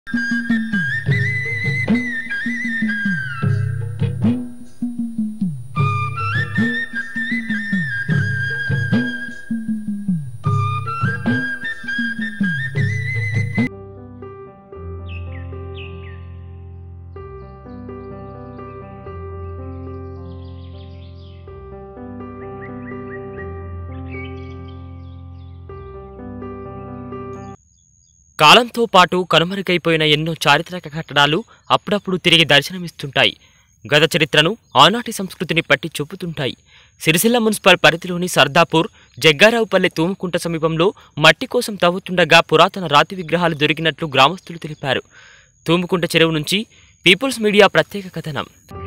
కాలంతో పాటు కనుమరుగైపోయిన ఎన్నో చారిత్రక కట్టడాలు అప్పుడప్పుడు తిరిగి దర్శనమిస్తుంటాయి గత చరిత్రను ఆనాటి సంస్కృతిని పట్టి చూపుతుంటాయి సిరిసిల్ల మున్సిపల్ పరిధిలోని సర్దాపూర్ జగ్గారావుపల్లె తూముకుంట సమీపంలో మట్టి కోసం తవ్వుతుండగా పురాతన రాతి విగ్రహాలు దొరికినట్లు గ్రామస్తులు తెలిపారు తూముకుంట చెరువు నుంచి పీపుల్స్ మీడియా ప్రత్యేక కథనం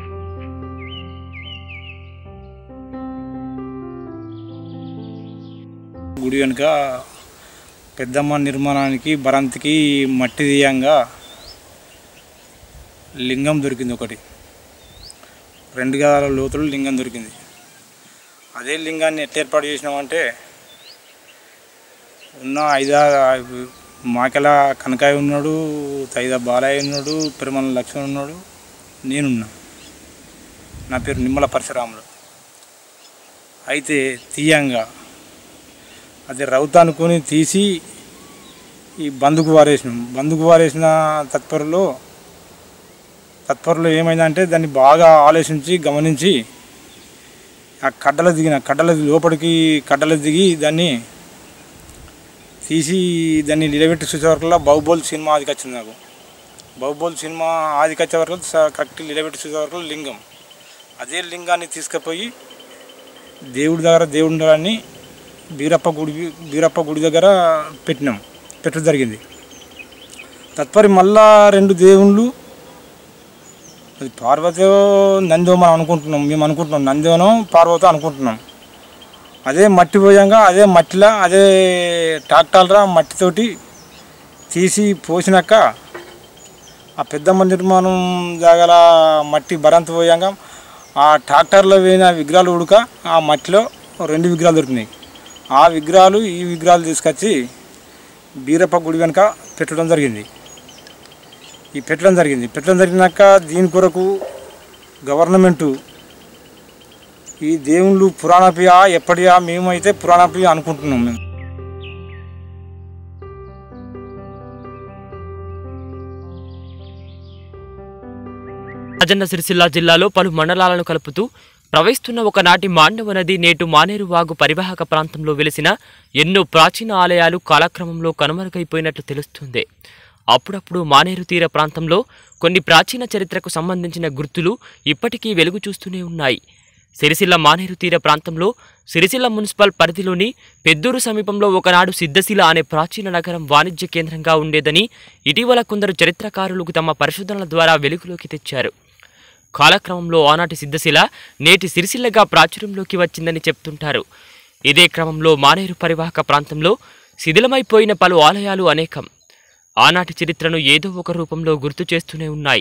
గుడి వెనుక పెద్దమ్మ నిర్మాణానికి భరంతికి మట్టి తీయంగా లింగం దొరికింది ఒకటి రెండు గదాల లోతులు లింగం దొరికింది అదే లింగాన్ని ఎట్లా ఏర్పాటు చేసినామంటే ఉన్న ఐదారు మాకెల కనకాయ ఉన్నాడు తైద బాలయ్య ఉన్నాడు పెరుమల లక్ష్మణ్ ఉన్నాడు నేనున్నా నా పేరు నిమ్మల పరశురాములు అయితే తీయంగా అది రౌత అనుకొని తీసి ఈ బందుకు వారేసినాం బందుకు వారేసిన తత్పరలో తత్పరలో ఏమైందంటే దాన్ని బాగా ఆలోచించి గమనించి ఆ కడ్డలు దిగిన కడ్డల లోపలికి కడ్డలు దిగి దాన్ని తీసి దాన్ని నిలబెట్టి చూసే వరకు బాహుబోల్ సినిమా ఆదికి వచ్చింది నాకు బాహుబోల్ సినిమా ఆదికి వచ్చే వరకు స- కరెక్ట్ నిలబెట్టి చూసే వరకు లింగం అదే లింగాన్ని తీసుకుపోయి దేవుడి దగ్గర దేవుడి ఉండాలని బీరప్ప గుడి బీరప్ప గుడి దగ్గర పెట్టినాం పెట్టడం జరిగింది తత్పరి మళ్ళా రెండు దేవుళ్ళు అది పార్వతో నందో మనం అనుకుంటున్నాం మేము అనుకుంటున్నాం నందోనో పార్వతో అనుకుంటున్నాం అదే మట్టి పోయంగా అదే మట్టిలా అదే ట్రాక్టర్ల మట్టితోటి తీసి పోసినాక ఆ పెద్దమ్మ నిర్మాణం జాగల మట్టి బరంత పోయంగా ఆ ట్రాక్టర్లో పోయిన విగ్రహాలు ఉడక ఆ మట్టిలో రెండు విగ్రహాలు దొరికినాయి ఆ విగ్రహాలు ఈ విగ్రహాలు తీసుకొచ్చి బీరప్ప గుడి వెనుక పెట్టడం జరిగింది ఈ పెట్టడం జరిగింది పెట్టడం జరిగినాక దీని కొరకు గవర్నమెంటు ఈ దేవుళ్ళు పురాణపియా ఎప్పటియా మేమైతే పురాణపియా అనుకుంటున్నాం మేము రాజన్న సిరిసిల్ల జిల్లాలో పలు మండలాలను కలుపుతూ ప్రవహిస్తున్న ఒకనాటి మాండవ నది నేటు మానేరు వాగు పరివాహక ప్రాంతంలో వెలిసిన ఎన్నో ప్రాచీన ఆలయాలు కాలక్రమంలో కనుమరుగైపోయినట్లు తెలుస్తుంది అప్పుడప్పుడు మానేరు తీర ప్రాంతంలో కొన్ని ప్రాచీన చరిత్రకు సంబంధించిన గుర్తులు ఇప్పటికీ వెలుగు చూస్తూనే ఉన్నాయి సిరిసిల్ల మానేరు తీర ప్రాంతంలో సిరిసిల్ల మున్సిపల్ పరిధిలోని పెద్దూరు సమీపంలో ఒకనాడు సిద్ధశిల అనే ప్రాచీన నగరం వాణిజ్య కేంద్రంగా ఉండేదని ఇటీవల కొందరు చరిత్రకారులు తమ పరిశోధనల ద్వారా వెలుగులోకి తెచ్చారు కాలక్రమంలో ఆనాటి సిద్ధశిల నేటి సిరిసిల్లగా ప్రాచుర్యంలోకి వచ్చిందని చెప్తుంటారు ఇదే క్రమంలో మానేరు పరివాహక ప్రాంతంలో శిథిలమైపోయిన పలు ఆలయాలు అనేకం ఆనాటి చరిత్రను ఏదో ఒక రూపంలో గుర్తు చేస్తూనే ఉన్నాయి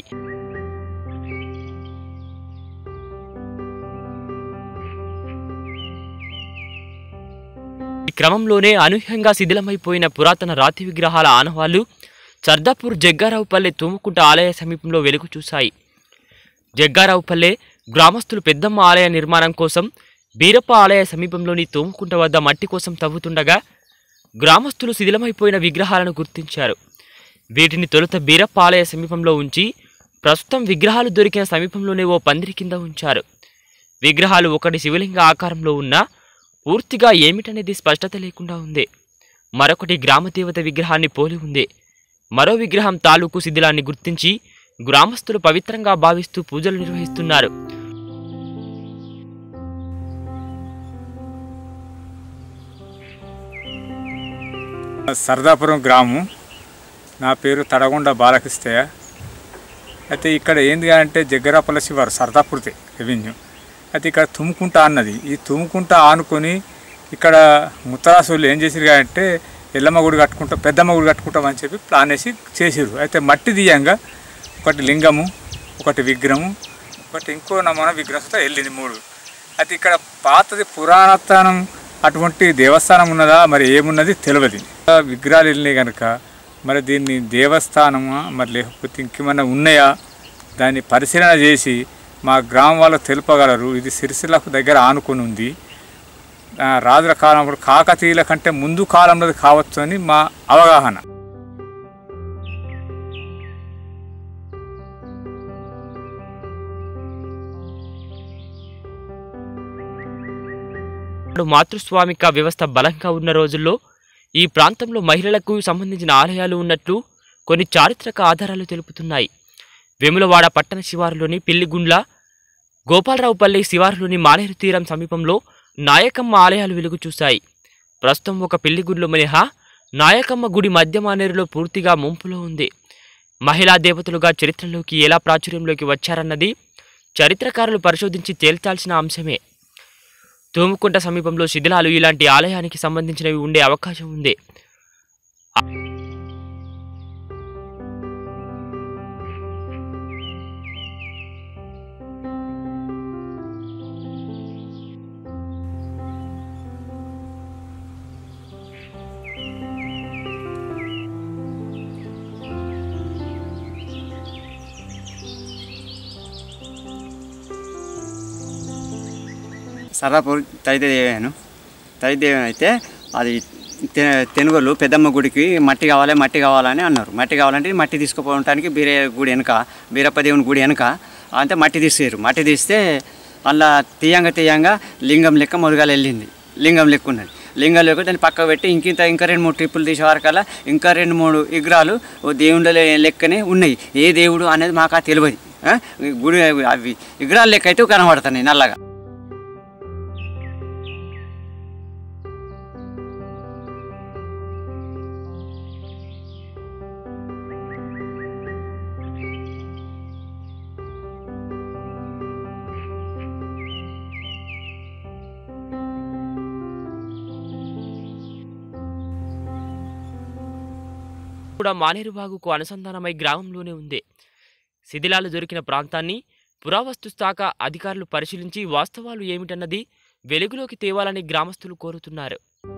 ఈ క్రమంలోనే అనూహ్యంగా శిథిలమైపోయిన పురాతన రాతి విగ్రహాల ఆనవాళ్లు సర్దాపూర్ జగ్గారావుపల్లె తూముకుంట ఆలయ సమీపంలో వెలుగు చూశాయి జగ్గారావుపల్లె గ్రామస్తులు పెద్దమ్మ ఆలయ నిర్మాణం కోసం బీరప్ప ఆలయ సమీపంలోని తోముకుంట వద్ద మట్టి కోసం తవ్వుతుండగా గ్రామస్తులు శిథిలమైపోయిన విగ్రహాలను గుర్తించారు వీటిని తొలుత బీరప్ప ఆలయ సమీపంలో ఉంచి ప్రస్తుతం విగ్రహాలు దొరికిన సమీపంలోనే ఓ పందిరి కింద ఉంచారు విగ్రహాలు ఒకటి శివలింగ ఆకారంలో ఉన్నా పూర్తిగా ఏమిటనేది స్పష్టత లేకుండా ఉంది మరొకటి గ్రామదేవత విగ్రహాన్ని పోలి ఉంది మరో విగ్రహం తాలూకు శిథిలాన్ని గుర్తించి గ్రామస్తులు పవిత్రంగా భావిస్తూ పూజలు నిర్వహిస్తున్నారు సరదాపురం గ్రామం నా పేరు తడగొండ బాలకృష్ణయ్య అయితే ఇక్కడ ఏంది అంటే జగ్గరాపల్ల శివారు సరదాపురతే రెవెన్యూ అయితే ఇక్కడ తుమ్ముకుంటా అన్నది ఈ తుమ్ముకుంటా ఆనుకొని ఇక్కడ ముత్తరాసులు ఏం చేసిరు అంటే ఎల్లమ్మ గుడి కట్టుకుంటాం పెద్దమ్మ గుడి కట్టుకుంటాం అని చెప్పి ప్లాన్ వేసి చేసిరు అయితే మట్టి దియంగా ఒకటి లింగము ఒకటి విగ్రహము ఒకటి ఇంకో నమూనా విగ్రహంతో వెళ్ళింది మూడు అయితే ఇక్కడ పాతది పురాణస్థానం అటువంటి దేవస్థానం ఉన్నదా మరి ఏమున్నది తెలియదు ఆ విగ్రహాలు వెళ్ళినాయి కనుక మరి దీన్ని దేవస్థానమా మరి లేకపోతే ఇంకేమైనా ఉన్నాయా దాన్ని పరిశీలన చేసి మా గ్రామం వాళ్ళకు తెలుపగలరు ఇది సిరిసిల్లకు దగ్గర ఆనుకొని ఉంది ఆ, రాజుల కాలంలో కాకతీయుల కంటే ముందు కాలంలో కావచ్చు అని మా అవగాహన నాడు మాతృస్వామిక వ్యవస్థ బలంగా ఉన్న రోజుల్లో ఈ ప్రాంతంలో మహిళలకు సంబంధించిన ఆలయాలు ఉన్నట్లు కొన్ని చారిత్రక ఆధారాలు తెలుపుతున్నాయి వేములవాడ పట్టణ శివారులోని పిల్లిగుండ్ల గోపాలరావుపల్లి శివారులోని మానేరు తీరం సమీపంలో నాయకమ్మ ఆలయాలు వెలుగు చూశాయి ప్రస్తుతం ఒక పిల్లిగుండ్లు మినహా నాయకమ్మ గుడి మధ్య మానేరులో పూర్తిగా ముంపులో ఉంది మహిళా దేవతలుగా చరిత్రలోకి ఎలా ప్రాచుర్యంలోకి వచ్చారన్నది చరిత్రకారులు పరిశోధించి తేల్చాల్సిన అంశమే తూముకుంట సమీపంలో శిథిలాలు ఇలాంటి ఆలయానికి సంబంధించినవి ఉండే అవకాశం ఉంది సర్రాపూర్ తైదేవాను తైదేవన్ అయితే అది తె- తెనుగోళ్ళు పెద్దమ్మ గుడికి మట్టి కావాలి మట్టి కావాలని అన్నారు మట్టి కావాలంటే మట్టి తీసుకుపోవడానికి బీరే గుడి వెనుక బీరప్ప దేవుని గుడి వెనుక అంతే మట్టి తీసారు మట్టి తీస్తే అలా తీయంగా తీయంగా లింగం లెక్క మొదగాలు వెళ్ళింది లింగం లెక్క ఉన్నది లింగం లెక్క దాన్ని పక్క పెట్టి ఇంకింత ఇంకా రెండు మూడు ట్రిప్పులు తీసే వరకల్లా ఇంకా రెండు మూడు విగ్రహాలు ఓ దేవుళ్ళ లె- లెక్కనే ఉన్నాయి ఏ దేవుడు అనేది మాకు ఆ తెలియదు ఆ? గుడి అవి విగ్రహాల లెక్క అయితే కనబడుతున్నాయి నల్లగా కూడా మానేరుబాగుకు అనుసంధానమై గ్రామంలోనే ఉంది శిథిలాలు దొరికిన ప్రాంతాన్ని పురావస్తు శాఖ అధికారులు పరిశీలించి వాస్తవాలు ఏమిటన్నది వెలుగులోకి తేవాలని గ్రామస్తులు కోరుతున్నారు